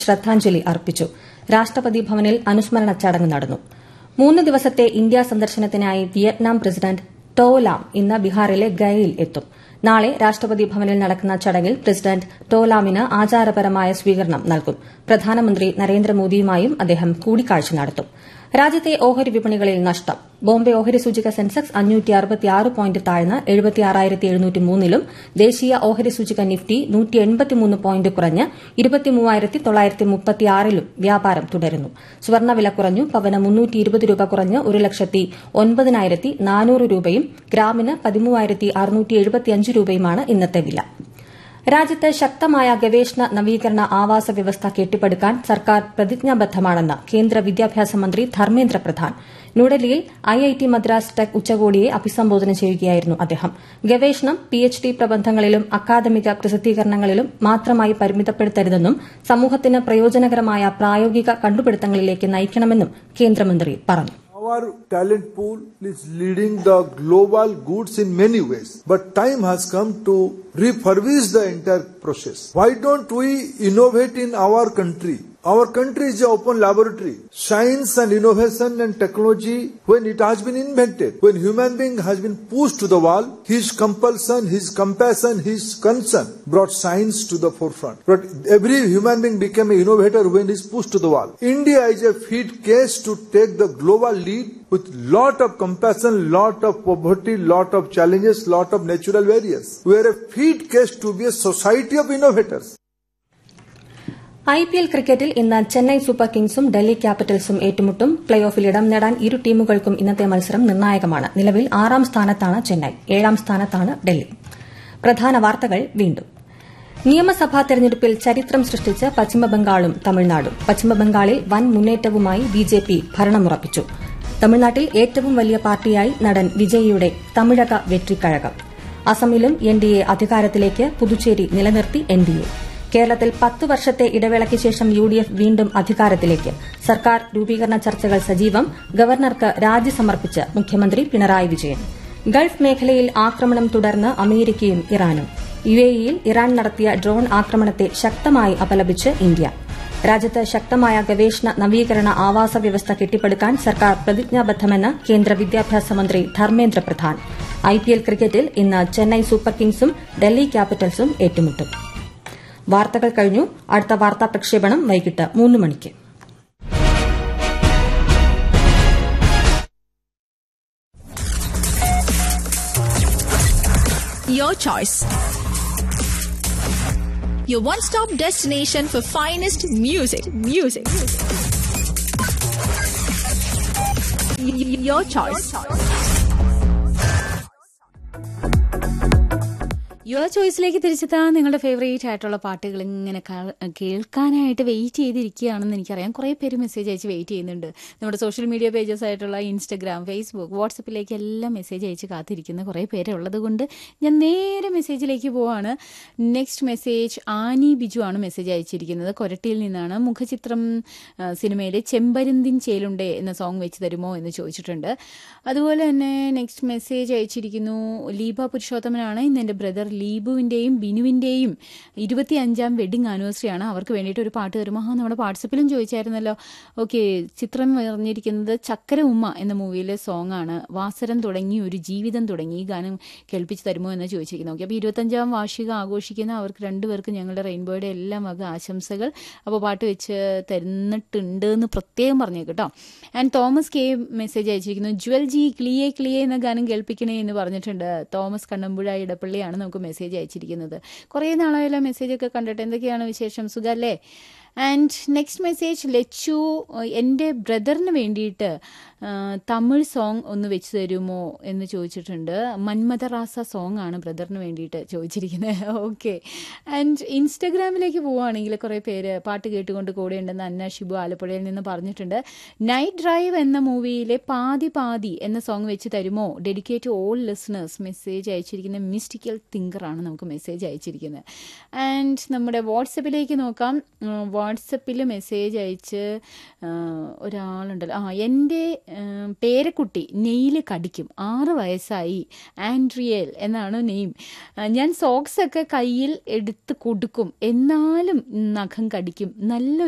ശ്രദ്ധാഞ്ജലി അർപ്പിച്ചു രാഷ്ട്രപതി ഭവനിൽ അനുസ്മരണ ചടങ്ങ് നടന്നു മൂന്ന് ദിവസത്തെ ഇന്ത്യാ സന്ദർശനത്തിനായി വിയറ്റ്നാം പ്രസിഡന്റ് ടോ ലാം ഇന്ന് ബീഹാറിലെ ഗയയിൽ എത്തും നാളെ രാഷ്ട്രപതി ഭവനിൽ നടക്കുന്ന ചടങ്ങിൽ പ്രസിഡന്റ് ടോ ലാമിന് ആചാരപരമായ സ്വീകരണം നൽകും പ്രധാനമന്ത്രി നരേന്ദ്രമോദിയുമായും അദ്ദേഹം കൂടിക്കാഴ്ച നടത്തും രാജ്യത്തെ ഓഹരി വിപണികളിൽ നഷ്ടം ബോംബെ ഓഹരി സൂചിക സെൻസെക്സ് അഞ്ഞൂറ്റി അറുപത്തിയാറ് പോയിന്റ് താഴ്ന്ന് എഴുപത്തിയാറായിരത്തി എഴുന്നൂറ്റി മൂന്നിലും ദേശീയ ഓഹരി സൂചിക നിഫ്റ്റി നൂറ്റി എൺപത്തിമൂന്ന് പോയിന്റ് കുറഞ്ഞ് ഇരുപത്തിമൂവായിരത്തി തൊള്ളായിരത്തി മുപ്പത്തിയാറിലും വ്യാപാരം തുടരുന്നു സ്വർണ്ണവില കുറഞ്ഞു പവന് മുന്നൂറ്റി ഇരുപത് രൂപ കുറഞ്ഞ് ഒരു ലക്ഷത്തി ഒൻപതിനായിരത്തി നാനൂറ് രൂപയും ഗ്രാമിന് പതിമൂവായിരത്തി അറുന്നൂറ്റി എഴുപത്തിയഞ്ച് രൂപയുമാണ് ഇന്നത്തെ വില രാജ്യത്ത് ശക്തമായ ഗവേഷണ നവീകരണ ആവാസ വ്യവസ്ഥ കെട്ടിപ്പടുക്കാൻ സർക്കാർ പ്രതിജ്ഞാബദ്ധമാണെന്ന് കേന്ദ്ര വിദ്യാഭ്യാസ മന്ത്രി ധർമ്മേന്ദ്ര പ്രധാൻ ന്യൂഡൽഹിയിൽ ഐഐടി മദ്രാസ് ടെക് ഉച്ചകോടിയെ അഭിസംബോധന ചെയ്യുകയായിരുന്നു അദ്ദേഹം ഗവേഷണം പിഎച്ച്ഡി പ്രബന്ധങ്ങളിലും അക്കാദമിക പ്രസിദ്ധീകരണങ്ങളിലും മാത്രമായി പരിമിതപ്പെടുത്തരുതെന്നും സമൂഹത്തിന് പ്രയോജനകരമായ പ്രായോഗിക കണ്ടുപിടുത്തങ്ങളിലേക്ക് നയിക്കണമെന്നും കേന്ദ്രമന്ത്രി പറഞ്ഞു Our talent pool is leading the global goods in many ways, but time has come to refurbish the entire process. Why don't we innovate in our country? Our country is an open laboratory. Science and innovation and technology, when it has been invented, when human being has been pushed to the wall, his compulsion, his compassion, his concern brought science to the forefront. But every human being became an innovator when he is pushed to the wall. India is a fit case to take the global lead with lot of compassion, lot of poverty, lot of challenges, lot of natural barriers. We are a fit case to be a society of innovators. I P L ക്രിക്കറ്റിൽ ഇന്ന് Chennai super കിങ്സും ഡൽഹി ക്യാപിറ്റൽസും ഏറ്റുമുട്ടും play ഓഫിൽ ഇടം നേടാൻ ഇരു ടീമുകൾക്കും ഇന്നത്തെ മത്സരം നിർണായകമാണ് നിലവിൽ ആറാം സ്ഥാനത്താണ് ചെന്നൈ ഏഴാം സ്ഥാനത്താണ് ഡൽഹി പ്രധാന വാർത്തകൾ വീണ്ടും നിയമസഭാ തെരഞ്ഞെടുപ്പിൽ ചരിത്രം സൃഷ്ടിച്ച് പശ്ചിമബംഗാളും തമിഴ്നാടും പശ്ചിമബംഗാളിൽ വൻ മുന്നേറ്റവുമായി ബിജെപി ഭരണമുറപ്പിച്ചു തമിഴ്നാട്ടിൽ ഏറ്റവും വലിയ പാർട്ടിയായി നടൻ വിജയിയുടെ തമിഴക വെട്രിക്കഴകം അസമിലും എൻ ഡി എ അധികാരത്തിലേക്ക് പുതുച്ചേരി നിലനിർത്തി എൻ ഡി എ കേരളത്തിൽ പത്ത് വർഷത്തെ ഇടവേളയ്ക്ക് ശേഷം യു ഡി എഫ് വീണ്ടും അധികാരത്തിലേക്ക് സർക്കാർ രൂപീകരണ ചർച്ചകൾ സജീവം ഗവർണർക്ക് രാജി സമർപ്പിച്ച് മുഖ്യമന്ത്രി പിണറായി വിജയൻ ഗൾഫ് മേഖലയിൽ ആക്രമണം തുടർന്ന് അമേരിക്കയും ഇറാനും യു എ ഇയിൽ ഇറാൻ നടത്തിയ ഡ്രോൺ ആക്രമണത്തെ ശക്തമായി അപലപിച്ച് ഇന്ത്യ രാജ്യത്ത് ശക്തമായ ഗവേഷണ നവീകരണ ആവാസ വ്യവസ്ഥ കെട്ടിപ്പടുക്കാൻ സർക്കാർ പ്രതിജ്ഞാബദ്ധമെന്ന് കേന്ദ്ര വിദ്യാഭ്യാസ മന്ത്രി ധർമ്മേന്ദ്ര പ്രധാൻ ഐപിഎൽ ക്രിക്കറ്റിൽ ഇന്ന് ചെന്നൈ സൂപ്പർ കിങ്സും ഡൽഹി ക്യാപിറ്റൽസും ഏറ്റുമുട്ടും വാർത്തകൾ കഴിഞ്ഞു അടുത്ത വാർത്താ പ്രക്ഷേപണം വൈകിട്ട് മൂന്ന് മണിക്ക് Your choice. Your one-stop destination for finest music. Music. Y- y- Your choice. Your ചോയ്സിലേക്ക് തിരിച്ചെത്താൻ നിങ്ങളുടെ ഫേവറേറ്റ് ആയിട്ടുള്ള പാട്ടുകൾ ഇങ്ങനെ ക- കേൾക്കാനായിട്ട് വെയിറ്റ് ചെയ്തിരിക്കുകയാണെന്ന് എനിക്കറിയാം കുറേ പേര് മെസ്സേജ് അയച്ച് വെയിറ്റ് ചെയ്യുന്നുണ്ട് നമ്മുടെ സോഷ്യൽ മീഡിയ പേജസ് ആയിട്ടുള്ള ഇൻസ്റ്റഗ്രാം ഫേസ്ബുക്ക് വാട്സപ്പിലേക്ക് എല്ലാം മെസ്സേജ് അയച്ച് കാത്തിരിക്കുന്ന കുറേ പേര് ഉള്ളത് കൊണ്ട് ഞാൻ നേരെ മെസ്സേജിലേക്ക് പോവാണ് നെക്സ്റ്റ് മെസ്സേജ് ആനി ബിജു ആണ് മെസ്സേജ് അയച്ചിരിക്കുന്നത് കൊരട്ടിയിൽ നിന്നാണ് മുഖചിത്രം ആ, സിനിമയിലെ ചെമ്പരുന്തിൻ ചേലുണ്ടേ എന്ന സോങ് വെച്ച് തരുമോ എന്ന് ചോദിച്ചിട്ടുണ്ട് അതുപോലെ തന്നെ നെക്സ്റ്റ് മെസ്സേജ് അയച്ചിരിക്കുന്നു ലീബ പുരുഷോത്തമനാണ് ഇന്ന് എൻ്റെ ബ്രദർ ലീബുവിൻ്റെയും ബിനുവിൻ്റെയും ഇരുപത്തി അഞ്ചാം വെഡിങ് ആനിവേഴ്സറി ആണ് അവർക്ക് വേണ്ടിയിട്ട് ഒരു പാട്ട് തരുമോ ആ നമ്മുടെ വാട്സപ്പിലും ചോദിച്ചായിരുന്നല്ലോ ഓക്കെ ചിത്രം പറഞ്ഞിരിക്കുന്നത് ചക്കര ഉമ്മ എന്ന മൂവിയിലെ സോങ് ആണ് വാസരം തുടങ്ങി ഒരു ജീവിതം തുടങ്ങി ഈ ഗാനം കേൾപ്പിച്ച് തരുമോ എന്ന് ചോദിച്ചിരിക്കുന്നു ഓക്കെ അപ്പോൾ ഇരുപത്തഞ്ചാം വാർഷികം ആഘോഷിക്കുന്ന അവർക്ക് രണ്ടുപേർക്കും ഞങ്ങളുടെ റെയിൻബോയുടെ എല്ലാം വക ആശംസകൾ അപ്പോൾ പാട്ട് വെച്ച് തരുന്നിട്ടുണ്ട് എന്ന് പ്രത്യേകം പറഞ്ഞേക്ക് കേട്ടോ ആൻഡ് തോമസ് കെ മെസ്സേജ് അയച്ചിരിക്കുന്നു ജ്വൽ ജി ക്ലിയേ ക്ലിയേ എന്ന ഗാനം കേൾപ്പിക്കണേ എന്ന് പറഞ്ഞിട്ടുണ്ട് തോമസ് കണ്ണമ്പുഴ ഇടപ്പള്ളിയാണ് നമുക്ക് മെസ്സേജ് അയച്ചിരിക്കുന്നത് കുറേ നാളായാലും മെസ്സേജൊക്കെ കണ്ടിട്ട് എന്തൊക്കെയാണ് വിശേഷം സുഖല്ലേ ആൻഡ് നെക്സ്റ്റ് മെസ്സേജ് ലച്ചു എൻ്റെ ബ്രദറിന് വേണ്ടിയിട്ട് ആ, തമിഴ് സോങ് ഒന്ന് വെച്ച് തരുമോ എന്ന് ചോദിച്ചിട്ടുണ്ട് മന്മഥറാസ സോങ് ആണ് ബ്രദറിന് വേണ്ടിയിട്ട് ചോദിച്ചിരിക്കുന്നത് ഓക്കെ ആൻഡ് ഇൻസ്റ്റഗ്രാമിലേക്ക് പോവുകയാണെങ്കിൽ കുറേ പേര് പാട്ട് കേട്ടുകൊണ്ട് കൂടെ ഉണ്ടെന്ന് അന്ന ഷിബു ആലപ്പുഴയിൽ നിന്ന് പറഞ്ഞിട്ടുണ്ട് നൈറ്റ് ഡ്രൈവ് എന്ന മൂവിയിലെ പാതി പാതി എന്ന സോങ് വെച്ച് തരുമോ ഡെഡിക്കേറ്റ് ഓൾ ലിസണേഴ്സ് മെസ്സേജ് അയച്ചിരിക്കുന്ന മിസ്റ്റിക്കൽ തിങ്കറാണ് നമുക്ക് മെസ്സേജ് അയച്ചിരിക്കുന്നത് ആൻഡ് നമ്മുടെ വാട്സപ്പിലേക്ക് നോക്കാം വാട്സപ്പിൽ മെസ്സേജ് അയച്ച് ആ, ഒരാളുണ്ടല്ലോ ആ എൻ്റെ ഉം, പേരക്കുട്ടി നെയിൽ കടിക്കും ആറ് വയസ്സായി ആൻഡ്രിയൽ എന്നാണ് നെയിം ആ, ഞാൻ സോക്സ് ഒക്കെ കയ്യിൽ എടുത്ത് കൊടുക്കും എന്നാലും നഖം കടിക്കും നല്ലൊരു